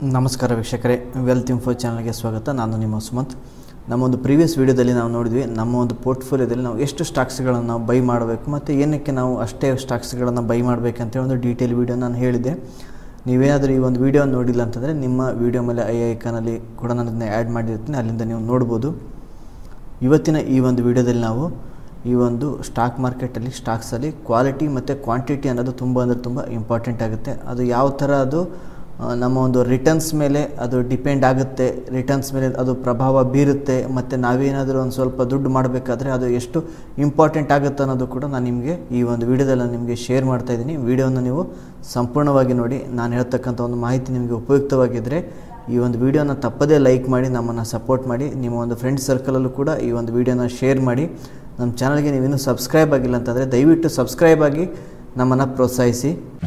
ನಮಸ್ಕಾರ ವೀಕ್ಷಕರೇ wealth info ಚಾನಲ್ಗೆ ಸ್ವಾಗತ ನಾನು ನಿಮ್ಮ ಸುಮಂತ್ ನಮ್ಮ ಒಂದು ಪ್ರೀವಿಯಸ್ ವೀಡಿಯೋದಲ್ಲಿ ನಾವು ನೋಡಿದ್ವಿ ನಮ್ಮ ಒಂದು ಪೋರ್ಟ್ಫೋಲಿಯೋದಲ್ಲಿ ನಾವು ಎಷ್ಟು ಸ್ಟಾಕ್ಸ್ಗಳನ್ನು ನಾವು ಬೈ ಮಾಡಬೇಕು ಮತ್ತು ಏನಕ್ಕೆ ನಾವು ಅಷ್ಟೇ ಸ್ಟಾಕ್ಸ್ಗಳನ್ನು ಬೈ ಮಾಡಬೇಕಂತೇಳಿ ಒಂದು ಡೀಟೇಲ್ ವೀಡಿಯೋ ನಾನು ಹೇಳಿದ್ದೆ ನೀವೇನಾದರೂ ಈ ಒಂದು ವೀಡಿಯೋ ನೋಡಿಲ್ಲ ಅಂತಂದರೆ ನಿಮ್ಮ ವೀಡಿಯೋ ಮೇಲೆ ಐ ಐಕಾನಲ್ಲಿ ಕೂಡ ನಾನು ಅದನ್ನ ಆ್ಯಡ್ ಮಾಡಿರ್ತೀನಿ ಅಲ್ಲಿಂದ ನೀವು ನೋಡ್ಬೋದು ಇವತ್ತಿನ ಈ ಒಂದು ವಿಡಿಯೋದಲ್ಲಿ ನಾವು ಈ ಒಂದು ಸ್ಟಾಕ್ ಮಾರ್ಕೆಟಲ್ಲಿ ಸ್ಟಾಕ್ಸಲ್ಲಿ ಕ್ವಾಲಿಟಿ ಮತ್ತು ಕ್ವಾಂಟಿಟಿ ಅನ್ನೋದು ತುಂಬ ಅಂದರೆ ತುಂಬ ಇಂಪಾರ್ಟೆಂಟ್ ಆಗುತ್ತೆ ಅದು ಯಾವ ಥರ ಅದು ಆ, ನಮ್ಮ ಒಂದು ರಿಟರ್ನ್ಸ್ ಮೇಲೆ ಅದು ಡಿಪೆಂಡ್ ಆಗುತ್ತೆ ರಿಟರ್ನ್ಸ್ ಮೇಲೆ ಅದು ಪ್ರಭಾವ ಬೀರುತ್ತೆ ಮತ್ತು ನಾವೇನಾದರೂ ಒಂದು ಸ್ವಲ್ಪ ದುಡ್ಡು ಮಾಡಬೇಕಾದ್ರೆ ಅದು ಎಷ್ಟು ಇಂಪಾರ್ಟೆಂಟ್ ಆಗುತ್ತೆ ಅನ್ನೋದು ಕೂಡ ನಾನು ನಿಮಗೆ ಈ ಒಂದು ವಿಡಿಯೋದಲ್ಲಿ ನಾನು ನಿಮಗೆ ಶೇರ್ ಮಾಡ್ತಾ ಇದ್ದೀನಿ ವಿಡಿಯೋನ ನೀವು ಸಂಪೂರ್ಣವಾಗಿ ನೋಡಿ ನಾನು ಹೇಳ್ತಕ್ಕಂಥ ಒಂದು ಮಾಹಿತಿ ನಿಮಗೆ ಉಪಯುಕ್ತವಾಗಿದ್ದರೆ ಈ ಒಂದು ವಿಡಿಯೋನ ತಪ್ಪದೇ ಲೈಕ್ ಮಾಡಿ ನಮ್ಮನ್ನು ಸಪೋರ್ಟ್ ಮಾಡಿ ನಿಮ್ಮ ಒಂದು ಫ್ರೆಂಡ್ ಸರ್ಕಲಲ್ಲೂ ಕೂಡ ಈ ಒಂದು ವಿಡಿಯೋನ ಶೇರ್ ಮಾಡಿ ನಮ್ಮ ಚಾನಲ್ಗೆ ನೀವಿನ್ನೂ ಸಬ್ಸ್ಕ್ರೈಬ್ ಆಗಿಲ್ಲ ಅಂತಂದರೆ ದಯವಿಟ್ಟು ಸಬ್ಸ್ಕ್ರೈಬ್ ಆಗಿ ನಮ್ಮನ್ನು ಪ್ರೋತ್ಸಾಹಿಸಿ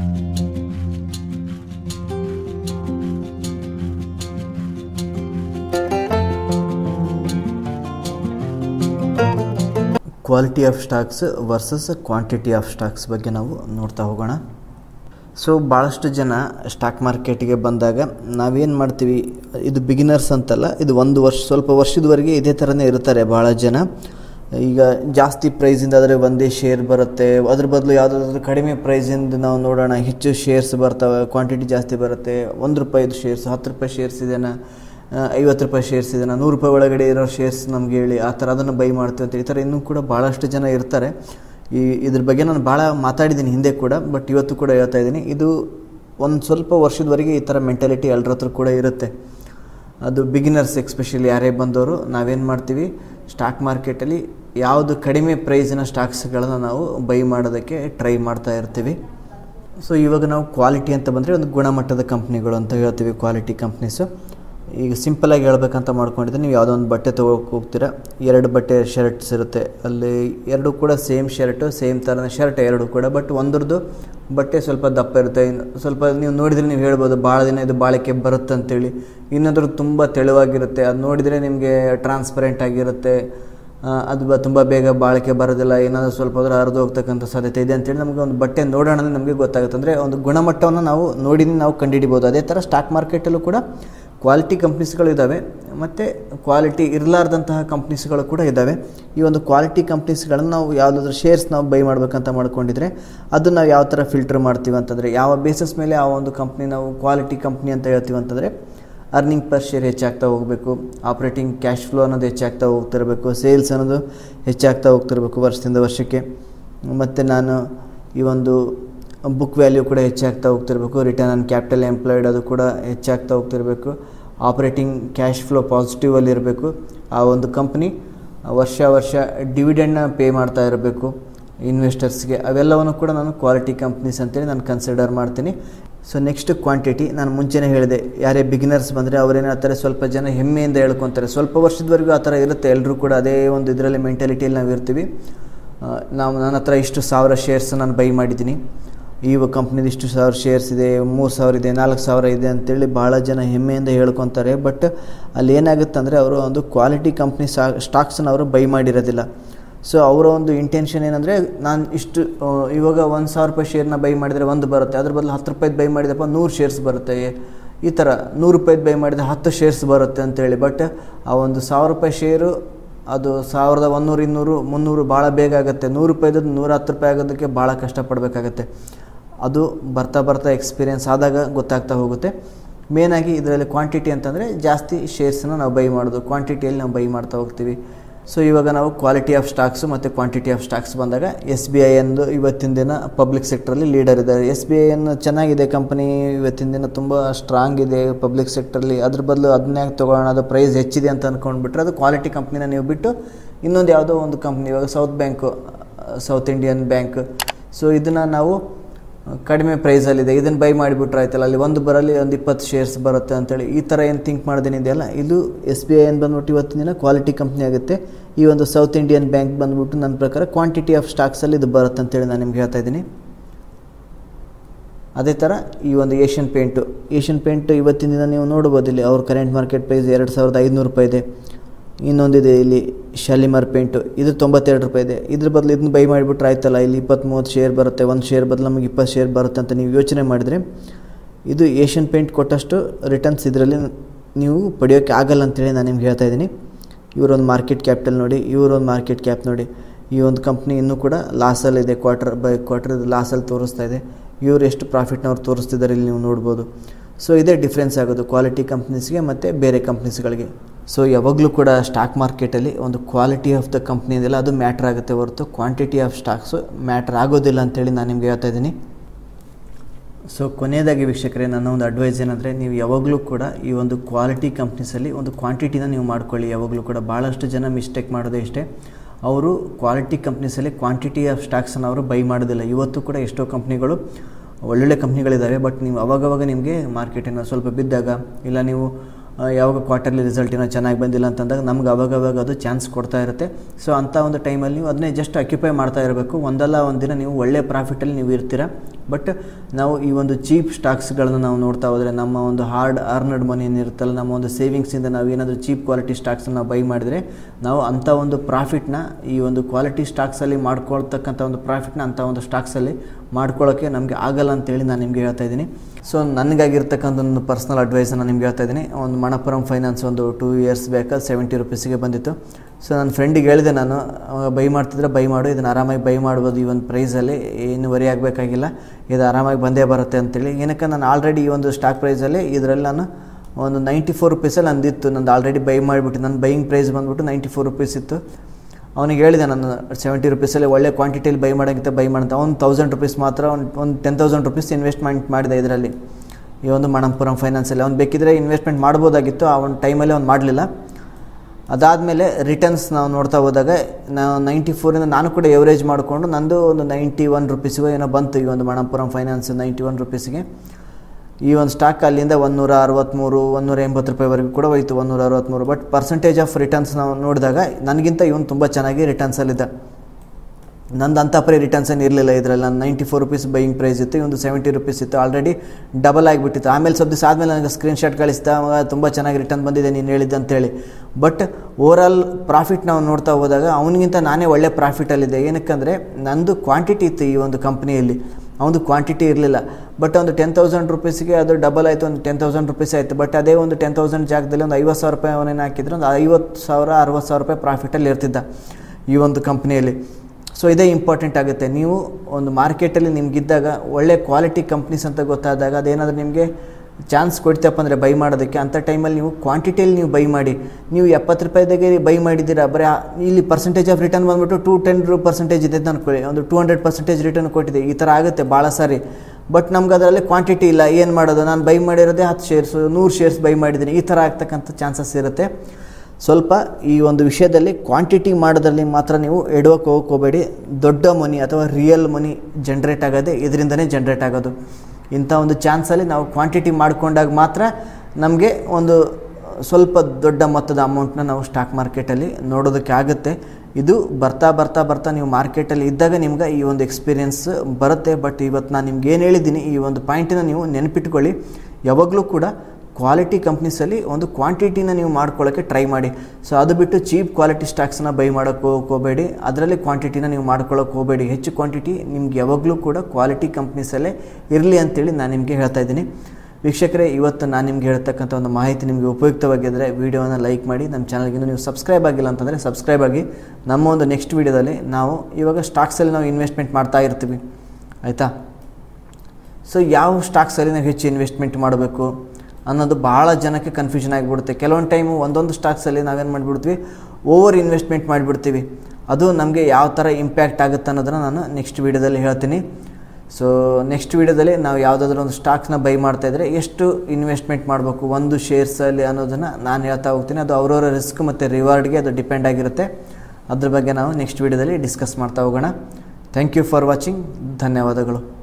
quality of stocks versus quantity of stocks ಬಗ್ಗೆ ನಾವು ನೋಡ್ತಾ ಹೋಗೋಣ ಸೊ ಭಾಳಷ್ಟು ಜನ ಸ್ಟಾಕ್ ಮಾರ್ಕೆಟಿಗೆ ಬಂದಾಗ ನಾವೇನು ಮಾಡ್ತೀವಿ ಇದು ಬಿಗಿನರ್ಸ್ ಅಂತಲ್ಲ ಇದು ಒಂದು ವರ್ಷ ಸ್ವಲ್ಪ ವರ್ಷದವರೆಗೆ ಇದೇ ಥರನೇ ಇರ್ತಾರೆ ಭಾಳ ಜನ ಈಗ ಜಾಸ್ತಿ ಪ್ರೈಸಿಂದ ಆದರೆ ಒಂದೇ ಶೇರ್ ಬರುತ್ತೆ ಅದ್ರ ಬದಲು ಯಾವುದಾದ್ರೂ ಕಡಿಮೆ ಪ್ರೈಸಿಂದ ನಾವು ನೋಡೋಣ ಹೆಚ್ಚು ಶೇರ್ಸ್ ಬರ್ತವೆ ಕ್ವಾಂಟಿಟಿ ಜಾಸ್ತಿ ಬರುತ್ತೆ ಒಂದು ರೂಪಾಯಿದು ಶೇರ್ಸ್ ಹತ್ತು ರೂಪಾಯಿ ಶೇರ್ಸ್ ಇದೆನಾ ಐವತ್ತು ರೂಪಾಯಿ ಶೇರ್ಸ್ ಇದೆನಾ ನೂರು ರೂಪಾಯಿ ಒಳಗಡೆ ಇರೋ ಶೇರ್ಸ್ ನಮ್ಗೆ ಹೇಳಿ ಆ ಥರ ಅದನ್ನು ಬೈ ಮಾಡ್ತೀವಿ ಅಂತ ಈ ಥರ ಇನ್ನೂ ಕೂಡ ಭಾಳಷ್ಟು ಜನ ಇರ್ತಾರೆ ಈ ಇದ್ರ ಬಗ್ಗೆ ನಾನು ಭಾಳ ಮಾತಾಡಿದ್ದೀನಿ ಹಿಂದೆ ಕೂಡ ಬಟ್ ಇವತ್ತು ಕೂಡ ಹೇಳ್ತಾ ಇದ್ದೀನಿ ಇದು ಒಂದು ಸ್ವಲ್ಪ ವರ್ಷದವರೆಗೆ ಈ ಥರ ಮೆಂಟಾಲಿಟಿ ಎಲ್ಲರ ಹತ್ರ ಕೂಡ ಇರುತ್ತೆ ಅದು ಬಿಗಿನರ್ಸ್ ಎಕ್ಸ್ಪೆಷಲಿ ಯಾರೇ ಬಂದವರು ನಾವೇನು ಮಾಡ್ತೀವಿ ಸ್ಟಾಕ್ ಮಾರ್ಕೆಟಲ್ಲಿ ಯಾವುದು ಕಡಿಮೆ ಪ್ರೈಸಿನ ಸ್ಟಾಕ್ಸ್ಗಳನ್ನು ನಾವು ಬೈ ಮಾಡೋದಕ್ಕೆ ಟ್ರೈ ಮಾಡ್ತಾ ಇರ್ತೀವಿ ಸೊ ಇವಾಗ ನಾವು ಕ್ವಾಲಿಟಿ ಅಂತ ಬಂದರೆ ಒಂದು ಗುಣಮಟ್ಟದ ಕಂಪ್ನಿಗಳು ಅಂತ ಹೇಳ್ತೀವಿ ಕ್ವಾಲಿಟಿ ಕಂಪ್ನೀಸು ಈಗ ಸಿಂಪಲಾಗಿ ಹೇಳ್ಬೇಕಂತ ಮಾಡ್ಕೊಂಡಿದ್ರೆ ನೀವು ಯಾವುದೋ ಒಂದು ಬಟ್ಟೆ ತೊಗೊಳಕ್ಕೆ ಹೋಗ್ತೀರಾ ಎರಡು ಬಟ್ಟೆ ಶರ್ಟ್ಸ್ ಇರುತ್ತೆ ಅಲ್ಲಿ ಎರಡು ಕೂಡ ಸೇಮ್ ಶರ್ಟು ಸೇಮ್ ಥರನೇ ಶರ್ಟ್ ಎರಡು ಕೂಡ ಬಟ್ ಒಂದ್ರದ್ದು ಬಟ್ಟೆ ಸ್ವಲ್ಪ ದಪ್ಪ ಇರುತ್ತೆ ಇನ್ನು ಸ್ವಲ್ಪ ನೀವು ನೋಡಿದರೆ ನೀವು ಹೇಳ್ಬೋದು ಭಾಳ ದಿನ ಇದು ಬಾಳಿಕೆ ಬರುತ್ತೆ ಅಂತೇಳಿ ಇನ್ನೊಂದ್ರದ್ದು ತುಂಬ ತೆಳುವಾಗಿರುತ್ತೆ ಅದು ನೋಡಿದರೆ ನಿಮಗೆ ಟ್ರಾನ್ಸ್ಪರೆಂಟ್ ಆಗಿರುತ್ತೆ ಆ, ಅದು ಬ ತುಂಬ ಬೇಗ ಬಾಳಿಕೆ ಬರೋದಿಲ್ಲ ಏನಾದರೂ ಸ್ವಲ್ಪ ಹೋದ್ರೆ ಹರಿದು ಹೋಗ್ತಕ್ಕಂಥ ಸಾಧ್ಯತೆ ಇದೆ ಅಂತೇಳಿ ನಮಗೆ ಒಂದು ಬಟ್ಟೆ ನೋಡೋಣ ನಮಗೆ ಗೊತ್ತಾಗುತ್ತೆ ಅಂದರೆ ಒಂದು ಗುಣಮಟ್ಟವನ್ನು ನಾವು ನೋಡಿ ನಾವು ಕಂಡುಹಿಡಿಬೋದು ಅದೇ ಥರ ಸ್ಟಾಕ್ ಮಾರ್ಕೆಟಲ್ಲೂ ಕೂಡ ಕ್ವಾಲಿಟಿ ಕಂಪ್ನೀಸ್ಗಳು ಇದ್ದಾವೆ ಮತ್ತು ಕ್ವಾಲಿಟಿ ಇರಲಾರ್ದಂತಹ ಕಂಪ್ನೀಸ್ಗಳು ಕೂಡ ಇದ್ದಾವೆ ಈ ಒಂದು ಕ್ವಾಲಿಟಿ ಕಂಪ್ನೀಸ್ಗಳನ್ನು ನಾವು ಯಾವುದಾದ್ರೂ ಶೇರ್ಸ್ ನಾವು ಬೈ ಮಾಡಬೇಕಂತ ಮಾಡ್ಕೊಂಡಿದ್ರೆ ಅದನ್ನು ನಾವು ಯಾವ ಥರ ಫಿಲ್ಟರ್ ಮಾಡ್ತೀವಿ ಅಂತಂದರೆ ಯಾವ ಬೇಸಿಸ್ ಮೇಲೆ ಆ ಒಂದು ಕಂಪ್ನಿ ನಾವು ಕ್ವಾಲಿಟಿ ಕಂಪ್ನಿ ಅಂತ ಹೇಳ್ತೀವಿ ಅಂತಂದರೆ ಅರ್ನಿಂಗ್ ಪರ್ ಶೇರ್ ಹೆಚ್ಚಾಗ್ತಾ ಹೋಗಬೇಕು ಆಪ್ರೇಟಿಂಗ್ ಕ್ಯಾಶ್ ಫ್ಲೋ ಅನ್ನೋದು ಹೆಚ್ಚಾಗ್ತಾ ಹೋಗ್ತಿರಬೇಕು ಸೇಲ್ಸ್ ಅನ್ನೋದು ಹೆಚ್ಚಾಗ್ತಾ ಹೋಗ್ತಿರಬೇಕು ವರ್ಷದಿಂದ ವರ್ಷಕ್ಕೆ ಮತ್ತು ನಾನು ಈ ಒಂದು ಬುಕ್ ವ್ಯಾಲ್ಯೂ ಕೂಡ ಹೆಚ್ಚಾಗ್ತಾ ಹೋಗ್ತಿರಬೇಕು ರಿಟರ್ನ್ ಆನ್ ಕ್ಯಾಪಿಟಲ್ ಎಂಪ್ಲಾಯ್ಡ್ ಅದು ಕೂಡ ಹೆಚ್ಚಾಗ್ತಾ ಹೋಗ್ತಿರಬೇಕು ಆಪ್ರೇಟಿಂಗ್ ಕ್ಯಾಶ್ ಫ್ಲೋ ಪಾಸಿಟಿವಲ್ಲಿ ಇರಬೇಕು ಆ ಒಂದು ಕಂಪ್ನಿ ವರ್ಷ ವರ್ಷ ಡಿವಿಡೆಂಡ್ನ ಪೇ ಮಾಡ್ತಾ ಇರಬೇಕು ಇನ್ವೆಸ್ಟರ್ಸ್ಗೆ ಅವೆಲ್ಲವನ್ನು ಕೂಡ ನಾನು ಕ್ವಾಲಿಟಿ ಕಂಪ್ನೀಸ್ ಅಂತೇಳಿ ನಾನು ಕನ್ಸಿಡರ್ ಮಾಡ್ತೀನಿ ಸೊ ನೆಕ್ಸ್ಟ್ ಕ್ವಾಂಟಿಟಿ ನಾನು ಮುಂಚೆನೇ ಹೇಳಿದೆ ಯಾರೇ ಬಿಗಿನರ್ಸ್ ಬಂದರೆ ಅವ್ರೇನು ಹೇಳ್ತಾರೆ ಸ್ವಲ್ಪ ಜನ ಹೆಮ್ಮೆಯಿಂದ ಹೇಳ್ಕೊತಾರೆ ಸ್ವಲ್ಪ ವರ್ಷದವರೆಗೂ ಆ ಥರ ಇರುತ್ತೆ ಎಲ್ಲರೂ ಕೂಡ ಅದೇ ಒಂದು ಇದರಲ್ಲಿ ಮೆಂಟಾಲಿಟಿಯಲ್ಲಿ ನಾವು ಇರ್ತೀವಿ ಆ, ನಾವು ನನ್ನ ಹತ್ರ ಇಷ್ಟು ಸಾವಿರ ಶೇರ್ಸ್ ನಾನು ಬೈ ಮಾಡಿದ್ದೀನಿ ಈ ಕಂಪ್ನಿದು ಇಷ್ಟು ಸಾವಿರ ಶೇರ್ಸ್ ಇದೆ ಮೂರು ಸಾವಿರ ಇದೆ ನಾಲ್ಕು ಸಾವಿರ ಇದೆ ಅಂತೇಳಿ ಭಾಳ ಜನ ಹೆಮ್ಮೆಯಿಂದ ಹೇಳ್ಕೊತಾರೆ ಬಟ್ ಅಲ್ಲಿ ಏನಾಗುತ್ತೆ ಅಂದರೆ ಅವರು ಒಂದು ಕ್ವಾಲಿಟಿ ಕಂಪ್ನಿ ಸಾ ಸ್ಟಾಕ್ಸನ್ನ ಅವರು ಬೈ ಮಾಡಿರೋದಿಲ್ಲ ಸೊ ಅವರ ಒಂದು ಇಂಟೆನ್ಷನ್ ಏನಂದರೆ ನಾನು ಇಷ್ಟು ಆ, ಇವಾಗ ಒಂದು ಸಾವಿರ ರೂಪಾಯಿ ಶೇರ್ನ ಬೈ ಮಾಡಿದರೆ ಒಂದು ಬರುತ್ತೆ ಅದ್ರ ಬದಲು ಹತ್ತು ರೂಪಾಯಿದು ಬೈ ಮಾಡಿದಪ್ಪ ನೂರು ಶೇರ್ಸ್ ಬರುತ್ತೆ ಈ ಥರ ನೂರು ರೂಪಾಯಿದು ಬೈ ಮಾಡಿದರೆ ಹತ್ತು ಶೇರ್ಸ್ ಬರುತ್ತೆ ಅಂತೇಳಿ ಬಟ್ ಆ ಒಂದು ಸಾವಿರ ರೂಪಾಯಿ ಶೇರು ಅದು ಸಾವಿರದ ಒಂದೂರು ಇನ್ನೂರು ಮುನ್ನೂರು ಭಾಳ ಬೇಗ ಆಗುತ್ತೆ ನೂರು ರೂಪಾಯಿದು ನೂರ ಹತ್ತು ರೂಪಾಯಿ ಆಗೋದಕ್ಕೆ ಭಾಳ ಕಷ್ಟಪಡಬೇಕಾಗತ್ತೆ ಅದು ಬರ್ತಾ ಬರ್ತಾ ಎಕ್ಸ್ಪೀರಿಯೆನ್ಸ್ ಆದಾಗ ಗೊತ್ತಾಗ್ತಾ ಹೋಗುತ್ತೆ ಮೇನಾಗಿ ಇದರಲ್ಲಿ ಕ್ವಾಂಟಿಟಿ ಅಂತಂದರೆ ಜಾಸ್ತಿ ಶೇರ್ಸನ್ನ ನಾವು ಬೈ ಮಾಡೋದು ಕ್ವಾಂಟಿಟಿಯಲ್ಲಿ ನಾವು ಬೈ ಮಾಡ್ತಾ ಹೋಗ್ತೀವಿ ಸೊ ಇವಾಗ ನಾವು ಕ್ವಾಲಿಟಿ ಆಫ್ ಸ್ಟಾಕ್ಸು ಮತ್ತು ಕ್ವಾಂಟಿಟಿ ಆಫ್ ಸ್ಟಾಕ್ಸ್ ಬಂದಾಗ ಎಸ್ ಬಿ ಐ ಎಂದು ಇವತ್ತಿನ ದಿನ ಪಬ್ಲಿಕ್ ಸೆಕ್ಟ್ರಲ್ಲಿ ಲೀಡರ್ ಇದ್ದಾರೆ ಎಸ್ ಬಿ ಐ ಅನ್ನು ಚೆನ್ನಾಗಿದೆ ಕಂಪನಿ ಇವತ್ತಿನ ದಿನ ತುಂಬ ಸ್ಟ್ರಾಂಗ್ ಇದೆ ಪಬ್ಲಿಕ್ ಸೆಕ್ಟ್ರಲ್ಲಿ ಅದ್ರ ಬದಲು ಅದನ್ನೇ ತೊಗೊಳ್ಳೋಣ ಅದು ಪ್ರೈಸ್ ಹೆಚ್ಚಿದೆ ಅಂತ ಅಂದ್ಕೊಂಡ್ಬಿಟ್ರೆ ಅದು ಕ್ವಾಲಿಟಿ ಕಂಪ್ನಿನ ನೀವು ಬಿಟ್ಟು ಇನ್ನೊಂದು ಯಾವುದೋ ಒಂದು ಕಂಪ್ನಿ ಇವಾಗ South Bank South Indian Bank so ಇದನ್ನು ನಾವು ಕಡಿಮೆ ಪ್ರೈಸಲ್ಲಿದೆ ಇದನ್ನು ಬೈ ಮಾಡಿಬಿಟ್ರೆ ಆಯ್ತಲ್ಲ ಅಲ್ಲಿ ಒಂದು ಬರಲಿ ಒಂದು ಇಪ್ಪತ್ತು ಶೇರ್ಸ್ ಬರುತ್ತೆ ಅಂತೇಳಿ ಈ ಥರ ಏನು ಥಿಂಕ್ ಮಾಡ್ದೇನಿದೆಯಲ್ಲ ಇದು ಎಸ್ ಬಿ ಐ ಏನು ಬಂದ್ಬಿಟ್ಟು ಇವತ್ತಿನ ದಿನ ಕ್ವಾಲಿಟಿ ಕಂಪ್ನಿ ಆಗುತ್ತೆ ಈ ಒಂದು ಸೌತ್ ಇಂಡಿಯನ್ ಬ್ಯಾಂಕ್ ಬಂದ್ಬಿಟ್ಟು ನನ್ನ ಪ್ರಕಾರ ಕ್ವಾಂಟಿಟಿ ಆಫ್ ಸ್ಟಾಕ್ಸಲ್ಲಿ ಇದು ಬರುತ್ತೆ ಅಂತೇಳಿ ನಾನು ನಿಮ್ಗೆ ಹೇಳ್ತಾ ಇದ್ದೀನಿ ಅದೇ ಥರ ಈ ಒಂದು ಏಷ್ಯನ್ ಪೇಂಟು ಏಷ್ಯನ್ ಪೇಂಟ್ ಇವತ್ತಿನ ದಿನ ನೀವು ನೋಡ್ಬೋದು ಇಲ್ಲಿ ಅವ್ರ ಕರೆಂಟ್ ಮಾರ್ಕೆಟ್ ಪ್ರೈಸ್ ಎರಡು ಸಾವಿರದ ಐದುನೂರು ರೂಪಾಯಿ ಇದೆ ಇನ್ನೊಂದಿದೆ ಇಲ್ಲಿ ಶಾಲಿಮಾರ್ ಪೇಂಟು ಇದು ತೊಂಬತ್ತೆರಡು ರೂಪಾಯಿ ಇದೆ ಇದ್ರ ಬದಲು ಇದನ್ನ ಬೈ ಮಾಡಿಬಿಟ್ರೆ ಆಯ್ತಲ್ಲ ಇಲ್ಲಿ ಇಪ್ಪತ್ತು ಮೂವತ್ತು ಶೇರ್ ಬರುತ್ತೆ ಒಂದು ಶೇರ್ ಬದಲು ನಮಗೆ ಇಪ್ಪತ್ತು ಶೇರ್ ಬರುತ್ತೆ ಅಂತ ನೀವು ಯೋಚನೆ ಮಾಡಿದರೆ ಇದು ಏಷ್ಯನ್ ಪೇಂಟ್ ಕೊಟ್ಟಷ್ಟು ರಿಟರ್ನ್ಸ್ ಇದರಲ್ಲಿ ನೀವು ಪಡೆಯೋಕ್ಕೆ ಆಗಲ್ಲ ಅಂತೇಳಿ ನಾನು ನಿಮ್ಗೆ ಹೇಳ್ತಾ ಇದ್ದೀನಿ ಇವರೊಂದು ಮಾರ್ಕೆಟ್ ಕ್ಯಾಪಿಟಲ್ ನೋಡಿ ಇವರೊಂದು ಮಾರ್ಕೆಟ್ ಕ್ಯಾಪ್ ನೋಡಿ ಈ ಒಂದು ಕಂಪ್ನಿ ಇನ್ನೂ ಕೂಡ ಲಾಸಲ್ಲಿದೆ ಕ್ವಾರ್ಟರ್ ಬೈ ಕ್ವಾರ್ಟರ್ ಲಾಸಲ್ಲಿ ತೋರಿಸ್ತಾ ಇದೆ ಇವರು ಎಷ್ಟು ಪ್ರಾಫಿಟ್ನವ್ರು ತೋರಿಸ್ತಿದ್ದಾರೆ ಇಲ್ಲಿ ನೀವು ನೋಡ್ಬೋದು ಸೊ ಇದೇ ಡಿಫ್ರೆನ್ಸ್ ಆಗೋದು ಕ್ವಾಲಿಟಿ ಕಂಪ್ನೀಸ್ಗೆ ಮತ್ತು ಬೇರೆ ಕಂಪ್ನೀಸ್ಗಳಿಗೆ ಸೊ ಯಾವಾಗಲೂ ಕೂಡ ಸ್ಟಾಕ್ ಮಾರ್ಕೆಟಲ್ಲಿ ಒಂದು ಕ್ವಾಲಿಟಿ ಆಫ್ ದ ಕಂಪ್ನಿ ಇದೆಯಲ್ಲ ಅದು ಮ್ಯಾಟ್ರ್ ಆಗುತ್ತೆ ಹೊರತು ಕ್ವಾಂಟಿಟಿ ಆಫ್ ಸ್ಟಾಕ್ಸು ಮ್ಯಾಟ್ರ್ ಆಗೋದಿಲ್ಲ ಅಂತೇಳಿ ನಾನು ನಿಮಗೆ ಹೇಳ್ತಾ ಇದ್ದೀನಿ ಸೊ ಕೊನೆಯದಾಗಿ ವೀಕ್ಷಕರೇ ನನ್ನ ಒಂದು ಅಡ್ವೈಸ್ ಏನಂದರೆ ನೀವು ಯಾವಾಗಲೂ ಕೂಡ ಈ ಒಂದು ಕ್ವಾಲಿಟಿ ಕಂಪ್ನೀಸಲ್ಲಿ ಒಂದು ಕ್ವಾಂಟಿಟಿನ ನೀವು ಮಾಡ್ಕೊಳ್ಳಿ ಯಾವಾಗಲೂ ಕೂಡ ಭಾಳಷ್ಟು ಜನ ಮಿಸ್ಟೇಕ್ ಮಾಡೋದೇ ಇಷ್ಟೇ ಅವರು ಕ್ವಾಲಿಟಿ ಕಂಪ್ನೀಸಲ್ಲಿ ಕ್ವಾಂಟಿಟಿ ಆಫ್ ಸ್ಟಾಕ್ಸನ್ನು ಅವರು ಬೈ ಮಾಡೋದಿಲ್ಲ ಇವತ್ತು ಕೂಡ ಎಷ್ಟೋ ಕಂಪ್ನಿಗಳು ಒಳ್ಳೊಳ್ಳೆ ಕಂಪ್ನಿಗಳಿದ್ದಾವೆ ಬಟ್ ನೀವು ಅವಾಗವಾಗ ನಿಮಗೆ ಮಾರ್ಕೆಟಿನ ಸ್ವಲ್ಪ ಬಿದ್ದಾಗ ಇಲ್ಲ ನೀವು ಆ, ಯಾವಾಗ ಕ್ವಾರ್ಟರ್ಲಿ ರಿಸಲ್ಟ್ ಏನೋ ಚೆನ್ನಾಗಿ ಬಂದಿಲ್ಲ ಅಂತಂದಾಗ ನಮ್ಗೆ ಅವಾಗವಾಗ ಅದು ಚಾನ್ಸ್ ಕೊಡ್ತಾ ಇರುತ್ತೆ ಸೊ ಅಂಥ ಒಂದು ಟೈಮಲ್ಲಿ ನೀವು ಅದನ್ನೇ ಜಸ್ಟ್ ಅಕ್ಯುಪೈ ಮಾಡ್ತಾ ಇರಬೇಕು ಒಂದಲ್ಲ ಒಂದು ದಿನ ನೀವು ಒಳ್ಳೆ ಪ್ರಾಫಿಟಲ್ಲಿ ನೀವು ಇರ್ತೀರ ಬಟ್ ನಾವು ಈ ಒಂದು ಚೀಪ್ ಸ್ಟಾಕ್ಸ್ಗಳನ್ನು ನಾವು ನೋಡ್ತಾ ಹೋದರೆ ನಮ್ಮ ಒಂದು ಹಾರ್ಡ್ ಅರ್ನಡ್ ಮನಿ ಏನಿರುತ್ತಲ್ಲ ನಮ್ಮ ಒಂದು ಸೇವಿಂಗ್ಸಿಂದ ನಾವು ಏನಾದರೂ ಚೀಪ್ ಕ್ವಾಲಿಟಿ ಸ್ಟಾಕ್ಸನ್ನು ನಾವು ಬೈ ಮಾಡಿದರೆ ನಾವು ಅಂಥ ಒಂದು ಪ್ರಾಫಿಟ್ನ ಈ ಒಂದು ಕ್ವಾಲಿಟಿ ಸ್ಟಾಕ್ಸಲ್ಲಿ ಮಾಡ್ಕೊಳ್ತಕ್ಕಂಥ ಒಂದು ಪ್ರಾಫಿಟ್ನ ಅಂಥ ಒಂದು ಸ್ಟಾಕ್ಸಲ್ಲಿ ಮಾಡ್ಕೊಳ್ಳೋಕ್ಕೆ ನಮಗೆ ಆಗಲ್ಲ ಅಂತೇಳಿ ನಾನು ನಿಮಗೆ ಹೇಳ್ತಾ ಇದ್ದೀನಿ ಸೊ ನನಗಾಗಿರ್ತಕ್ಕಂಥ ಒಂದು ಪರ್ಸ್ನಲ್ ಅಡ್ವೈಸನ್ನು ನಿಮ್ಗೆ ಹೇಳ್ತಾ ಇದ್ದೀನಿ ಒಂದು ಮಣಪುರಂ ಫೈನಾನ್ಸ್ ಒಂದು ಟೂ ಇಯರ್ಸ್ ಬೇಕಾದ ಸೆವೆಂಟಿ ರುಪೀಸಿಗೆ ಬಂದಿತ್ತು ಸೊ ನನ್ನ ಫ್ರೆಂಡಿಗೆ ಹೇಳಿದೆ ನಾನು ಅವಾಗ ಬೈ ಮಾಡ್ತಿದ್ರೆ ಬೈ ಮಾಡು ಇದನ್ನು ಆರಾಮಾಗಿ ಬೈ ಮಾಡ್ಬೋದು ಈ ಒಂದು ಪ್ರೈಸಲ್ಲಿ ಏನು ವರಿ ಆಗಬೇಕಾಗಿಲ್ಲ ಇದು ಆರಾಮಾಗಿ ಬಂದೇ ಬರುತ್ತೆ ಅಂತೇಳಿ ಏನಕ್ಕೆ ನಾನು ಆಲ್ರೆಡಿ ಈ ಒಂದು ಸ್ಟಾಕ್ ಪ್ರೈಸಲ್ಲಿ ಇದರಲ್ಲಿ ನಾನು ಒಂದು ನೈಂಟಿ ಫೋರ್ ರುಪೀಸಲ್ಲಿ ನಂದಿತ್ತು ನಂದು ಆಲ್ರೆಡಿ ಬೈ ಮಾಡಿಬಿಟ್ಟು ನನ್ನ ಬೈಯಿಂಗ್ ಪ್ರೈಸ್ ಬಂದುಬಿಟ್ಟು ನೈಂಟಿ ಫೋರ್ ರುಪೀಸ್ ಇತ್ತು ಅವನಿಗೆ ಹೇಳಿದೆ ನಾನು ಸೆವೆಂಟಿ ರುಪೀಸಲ್ಲಿ ಒಳ್ಳೆ ಕ್ವಾಂಟಿಟಿಯಲ್ಲಿ ಬೈ ಮಾಡೋಂಗಿಂತ ಬೈ ಮಾಡಂತ ಅವ್ನು ತೌಸಂಡ್ ರುಪೀಸ್ ಮಾತ್ರ ಒಂದು ಒಂದು ಟೆನ್ ತೌಸಂಡ್ ರುಪೀಸ್ ಇನ್ವೆಸ್ಟ್ಮೆಂಟ್ ಮಾಡಿದೆ ಇದರಲ್ಲಿ ಈ ಒಂದು ಮಣಪುರಂ ಫೈನಾನ್ಸಲ್ಲಿ ಅವ್ನು ಬೇಕಿದ್ರೆ ಇನ್ವೆಸ್ಟ್ಮೆಂಟ್ ಮಾಡ್ಬೋದಾಗಿತ್ತು ಆ ಒಂದು ಟೈಮಲ್ಲಿ ಅವ್ನು ಮಾಡಲಿಲ್ಲ ಅದಾದಮೇಲೆ ರಿಟರ್ನ್ಸ್ ನಾವು ನೋಡ್ತಾ ಹೋದಾಗ ನಾವು ನೈಂಟಿ ಫೋರಿಂದ ನಾನು ಕೂಡ ಎವರೇಜ್ ಮಾಡಿಕೊಂಡು ನಂದು ಒಂದು ನೈಂಟಿ ಒನ್ ರುಪೀಸಿಗೋ ಏನೋ ಬಂತು ಈ ಒಂದು ಮಣಪುರಂ ಫೈನಾನ್ಸ್ ನೈಂಟಿ ಒನ್ ರುಪೀಸಿಗೆ ಈ ಒಂದು ಸ್ಟಾಕ್ ಅಲ್ಲಿಂದ ಒಂದೂರ ಅರವತ್ತ್ಮೂರು ಒಂದೂರ ಎಂಬತ್ತು ರೂಪಾಯಿವರೆಗೂ ಕೂಡ ಹೋಯಿತು ಒಂದೂರ ಅರವತ್ತ್ಮೂರು ಬಟ್ ಪರ್ಸೆಂಟೇಜ್ ಆಫ್ ರಿಟರ್ನ್ಸ್ ನಾವು ನೋಡಿದಾಗ ನನಗಿಂತ ಇವನು ತುಂಬ ಚೆನ್ನಾಗಿ ರಿಟರ್ನ್ಸಲ್ಲಿದ್ದ ನಂದು ಅಂಥ ಪರಿ ರಿಟರ್ನ್ಸ್ ಏನು ಇರಲಿಲ್ಲ ಇದರಲ್ಲಿ ನಾನು ninety four rupees buying price ಇತ್ತು ಒಂದು ಸೆವೆಂಟಿ ರುಪೀಸ್ ಇತ್ತು ಆಲ್ರೆಡಿ ಡಬಲ್ ಆಗಿಬಿಟ್ಟಿತ್ತು ಆಮೇಲೆ ಸ್ವಲ್ಪ ದಿವಸ ಆದಮೇಲೆ ನನಗೆ ಸ್ಕ್ರೀನ್ ಶಾಟ್ ಕಳಿಸ್ತಾ ಅವಾಗ ತುಂಬ ಚೆನ್ನಾಗಿ ರಿಟರ್ನ್ ಬಂದಿದೆ ನೀನು ಹೇಳಿದ್ದೆ ಅಂತೇಳಿ ಬಟ್ ಓವರಾಲ್ ಪ್ರಾಫಿಟ್ ನಾವು ನೋಡ್ತಾ ಹೋದಾಗ ಅವನಿಗಿಂತ ನಾನೇ ಒಳ್ಳೆ ಪ್ರಾಫಿಟಲ್ಲಿದ್ದೆ ಏನಕ್ಕಂದರೆ ನಂದು ಕ್ವಾಂಟಿಟಿ ಇತ್ತು ಈ ಒಂದು ಕಂಪ್ನಿಯಲ್ಲಿ ಅವನದು ಕ್ವಾಂಟಿಟಿ ಇರಲಿಲ್ಲ ಬಟ್ ಒಂದು ಟೆನ್ ತೌಸಂಡ್ ರುಪೀಸ್ಗೆ ಅದು ಡಬಲ್ ಆಯಿತು ಒಂದು ಟೆನ್ ತೌಸಂಡ್ ರುಪೀಸ್ ಆಯಿತು ಬಟ್ ಅದೇ ಒಂದು ಟೆನ್ ತೌಸಂಡ್ ಜಾಗದಲ್ಲಿ ಒಂದು ಐವತ್ತು ಸಾವಿರ ರೂಪಾಯಿ ಅವನೇನು ಹಾಕಿದ್ರೆ ಒಂದು ಐವತ್ತು ಸಾವಿರ ಅರವತ್ತು ಸಾವಿರ ರೂಪಾಯಿ ಪ್ರಾಫಿಟಲ್ಲಿ ಇರ್ತಿದ್ದ ಈ ಒಂದು ಕಂಪ್ನಿಯಲ್ಲಿ ಸೊ ಇದೇ ಇಂಪಾರ್ಟೆಂಟ್ ಆಗುತ್ತೆ ನೀವು ಒಂದು ಮಾರ್ಕೆಟಲ್ಲಿ ನಿಮಗಿದ್ದಾಗ ಒಳ್ಳೆ ಕ್ವಾಲಿಟಿ ಕಂಪ್ನೀಸ್ ಅಂತ ಗೊತ್ತಾದಾಗ ಅದೇನಾದರೂ ನಿಮಗೆ ಚಾನ್ಸ್ ಕೊಡ್ತಪ್ಪ ಅಂದರೆ ಬೈ ಮಾಡೋದಕ್ಕೆ ಅಂಥ ಟೈಮಲ್ಲಿ ನೀವು ಕ್ವಾಂಟಿಟಿಯಲ್ಲಿ ನೀವು ಬೈ ಮಾಡಿ ನೀವು ಎಪ್ಪತ್ತು ರೂಪಾಯಿದಾಗೆ ಬೈ ಮಾಡಿದ್ದೀರಾ ಬರೀ ಆ- ಇಲ್ಲಿ ಪರ್ಸೆಂಟೇಜ್ ಆಫ್ ರಿಟರ್ನ್ ಬಂದುಬಿಟ್ಟು ಟು ಟೆನ್ ಪರ್ಸೆಂಟೇಜ್ ಇದೆ ಅಂತ ಅನ್ಕೊಳ್ಳಿ ಒಂದು ಟೂ ಹಂಡ್ರೆಡ್ ಪರ್ಸೆಂಟೇಜ್ ರಿಟರ್ನ್ ಕೊಟ್ಟಿದೆ ಈ ಥರ ಆಗುತ್ತೆ ಭಾಳ ಸಾರಿ ಬಟ್ ನಮ್ಗೆ ಅದರಲ್ಲಿ ಕ್ವಾಂಟಿಟಿ ಇಲ್ಲ ಏನು ಮಾಡೋದು ನಾನು ಬೈ ಮಾಡಿರೋದೇ ಹತ್ತು ಶೇರ್ಸು ನೂರು ಶೇರ್ಸ್ ಬೈ ಮಾಡಿದ್ದೀನಿ ಈ ಥರ ಆಗ್ತಕ್ಕಂಥ ಚಾನ್ಸಸ್ ಇರುತ್ತೆ ಸ್ವಲ್ಪ ಈ ಒಂದು ವಿಷಯದಲ್ಲಿ ಕ್ವಾಂಟಿಟಿ ಮಾಡೋದ್ರಲ್ಲಿ ಮಾತ್ರ ನೀವು ಎಡವಕ್ಕೆ ಹೋಗಕ್ಕೆ ಹೋಗಬೇಡಿ ದೊಡ್ಡ ಮನಿ ಅಥವಾ ರಿಯಲ್ ಮನಿ ಜನ್ರೇಟ್ ಆಗೋದೇ ಇದರಿಂದನೇ ಜನ್ರೇಟ್ ಆಗೋದು ಇಂಥ ಒಂದು ಚಾನ್ಸಲ್ಲಿ ನಾವು ಕ್ವಾಂಟಿಟಿ ಮಾಡಿಕೊಂಡಾಗ ಮಾತ್ರ ನಮಗೆ ಒಂದು ಸ್ವಲ್ಪ ದೊಡ್ಡ ಮೊತ್ತದ ಅಮೌಂಟ್ನ ನಾವು ಸ್ಟಾಕ್ ಮಾರ್ಕೆಟಲ್ಲಿ ನೋಡೋದಕ್ಕೆ ಆಗುತ್ತೆ ಇದು ಬರ್ತಾ ಬರ್ತಾ ಬರ್ತಾ ನೀವು ಮಾರ್ಕೆಟಲ್ಲಿ ಇದ್ದಾಗ ನಿಮ್ಗೆ ಈ ಒಂದು ಎಕ್ಸ್ಪೀರಿಯೆನ್ಸ್ ಬರುತ್ತೆ ಬಟ್ ಇವತ್ತು ನಾನು ನಿಮ್ಗೆ ಏನು ಹೇಳಿದ್ದೀನಿ ಈ ಒಂದು ಪಾಯಿಂಟನ್ನ ನೀವು ನೆನಪಿಟ್ಕೊಳ್ಳಿ ಯಾವಾಗಲೂ ಕೂಡ ಕ್ವಾಲಿಟಿ ಕಂಪ್ನೀಸಲ್ಲಿ ಒಂದು ಕ್ವಾಂಟಿಟಿನ ನೀವು ಮಾಡ್ಕೊಳ್ಳೋಕ್ಕೆ ಟ್ರೈ ಮಾಡಿ ಸೊ ಅದು ಬಿಟ್ಟು ಚೀಪ್ ಕ್ವಾಲಿಟಿ ಸ್ಟಾಕ್ಸ್ನ ಬೈ ಮಾಡೋಕ್ಕೆ ಹೋಗಕ್ಕೆ ಹೋಗಬೇಡಿ ಅದರಲ್ಲಿ ಕ್ವಾಂಟಿಟಿನ ನೀವು ಮಾಡ್ಕೊಳ್ಳೋಕೆ ಹೋಗಬೇಡಿ ಹೆಚ್ಚು ಕ್ವಾಂಟಿಟಿ ನಿಮ್ಗೆ ಯಾವಾಗಲೂ ಕೂಡ ಕ್ವಾಲಿಟಿ ಕಂಪ್ನೀಸಲ್ಲೇ ಇರಲಿ ಅಂತೇಳಿ ನಾನು ನಿಮಗೆ ಹೇಳ್ತಾ ಇದ್ದೀನಿ ವೀಕ್ಷಕರೇ ಇವತ್ತು ನಾನು ನಿಮ್ಗೆ ಹೇಳ್ತಕ್ಕಂಥ ಒಂದು ಮಾಹಿತಿ ನಿಮಗೆ ಉಪಯುಕ್ತವಾಗಿದ್ದರೆ ವೀಡಿಯೋನ ಲೈಕ್ ಮಾಡಿ ನಮ್ಮ ಚಾನಲ್ಗೆ ನೀವು ಸಬ್ಸ್ಕ್ರೈಬ್ ಆಗಿಲ್ಲ ಅಂತಂದರೆ ಸಬ್ಸ್ಕ್ರೈಬ್ ಆಗಿ ನಮ್ಮ ಒಂದು ನೆಕ್ಸ್ಟ್ ವೀಡಿಯೋದಲ್ಲಿ ನಾವು ಇವಾಗ ಸ್ಟಾಕ್ಸಲ್ಲಿ ನಾವು ಇನ್ವೆಸ್ಟ್ಮೆಂಟ್ ಮಾಡ್ತಾ ಇರ್ತೀವಿ ಆಯಿತಾ ಸೊ ಯಾವ ಸ್ಟಾಕ್ಸಲ್ಲಿ ನಾವು ಹೆಚ್ಚು ಇನ್ವೆಸ್ಟ್ಮೆಂಟ್ ಮಾಡಬೇಕು ಅನ್ನೋದು ಭಾಳ ಜನಕ್ಕೆ ಕನ್ಫ್ಯೂಷನ್ ಆಗಿಬಿಡುತ್ತೆ ಕೆಲವೊಂದು ಟೈಮು ಒಂದೊಂದು ಸ್ಟಾಕ್ಸಲ್ಲಿ ನಾವೇನು ಮಾಡಿಬಿಡ್ತೀವಿ ಓವರ್ ಇನ್ವೆಸ್ಟ್ಮೆಂಟ್ ಮಾಡಿಬಿಡ್ತೀವಿ ಅದು ನಮಗೆ ಯಾವ ಥರ ಇಂಪ್ಯಾಕ್ಟ್ ಆಗುತ್ತೆ ಅನ್ನೋದನ್ನು ನಾನು ನೆಕ್ಸ್ಟ್ ವೀಡಿಯೋದಲ್ಲಿ ಹೇಳ್ತೀನಿ ಸೊ ನೆಕ್ಸ್ಟ್ ವೀಡಿಯೋದಲ್ಲಿ ನಾವು ಯಾವುದಾದ್ರೂ ಒಂದು ಸ್ಟಾಕ್ಸ್ನ ಬೈ ಮಾಡ್ತಾ ಇದ್ದರೆ ಎಷ್ಟು ಇನ್ವೆಸ್ಟ್ಮೆಂಟ್ ಮಾಡಬೇಕು ಒಂದು ಶೇರ್ಸಲ್ಲಿ ಅನ್ನೋದನ್ನು ನಾನು ಹೇಳ್ತಾ ಹೋಗ್ತೀನಿ ಅದು ಅವರವರ ರಿಸ್ಕ್ ಮತ್ತು ರಿವಾರ್ಡ್ಗೆ ಅದು ಡಿಪೆಂಡ್ ಆಗಿರುತ್ತೆ ಅದ್ರ ಬಗ್ಗೆ ನಾವು ನೆಕ್ಸ್ಟ್ ವೀಡಿಯೋದಲ್ಲಿ ಡಿಸ್ಕಸ್ ಮಾಡ್ತಾ ಹೋಗೋಣ ಥ್ಯಾಂಕ್ ಯು ಫಾರ್ ವಾಚಿಂಗ್ ಧನ್ಯವಾದಗಳು